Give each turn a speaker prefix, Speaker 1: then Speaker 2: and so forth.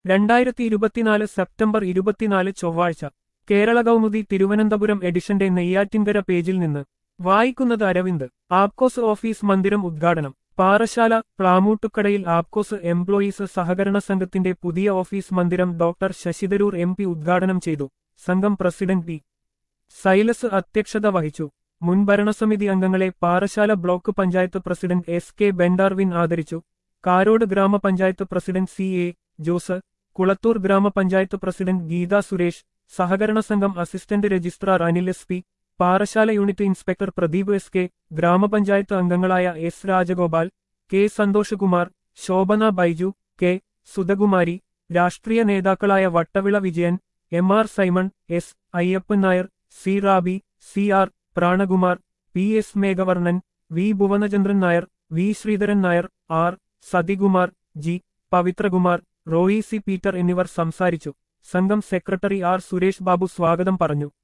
Speaker 1: രണ്ടായിരത്തി ഇരുപത്തിനാല് സെപ്റ്റംബർ ഇരുപത്തിനാല് ചൊവ്വാഴ്ച കേരള കൗമുദി തിരുവനന്തപുരം എഡിഷന്റെ നെയ്യാറ്റിൻകര പേജിൽ നിന്ന് വായിക്കുന്നത് അരവിന്ദ് ആപ്കോസ് ഓഫീസ് മന്ദിരം ഉദ്ഘാടനം പാറശാല പ്ലാമൂട്ടുക്കടയിൽ ആപ്കോസ് എംപ്ലോയീസ് സഹകരണ സംഘത്തിന്റെ പുതിയ ഓഫീസ് മന്ദിരം ഡോക്ടർ ശശിതരൂർ എം പി ഉദ്ഘാടനം ചെയ്തു സംഘം പ്രസിഡന്റ് പി സൈലസ് അധ്യക്ഷത വഹിച്ചു മുൻ ഭരണസമിതി അംഗങ്ങളെ Parassala block panchayat president S K Bendarwin ആദരിച്ചു കാരോട് ഗ്രാമപഞ്ചായത്ത് president C A Jose Kulathoor ഗ്രാമപഞ്ചായത്ത് പ്രസിഡന്റ് ഗീത സുരേഷ് സഹകരണ സംഘം assistant registrar Anil S P Parassala unit inspector Pradeep S K ഗ്രാമപഞ്ചായത്ത് അംഗങ്ങളായ S Rajagopal K Santhoshkumar Shobhana Baiju K Sudhakumari രാഷ്ട്രീയ നേതാക്കളായ Vattavila Vijayan M R Simon S Ayyappan Nair C Rabi C R Pranakumar P S Meghavarnan V Bhuvanachandran Nair V Sreedharan Nair R Sathikumar G Pavithrakumar Roy C Peter എന്നിവർ സംസാരിച്ചു സംഘം സെക്രട്ടറി ആർ സുരേഷ് ബാബു സ്വാഗതം പറഞ്ഞു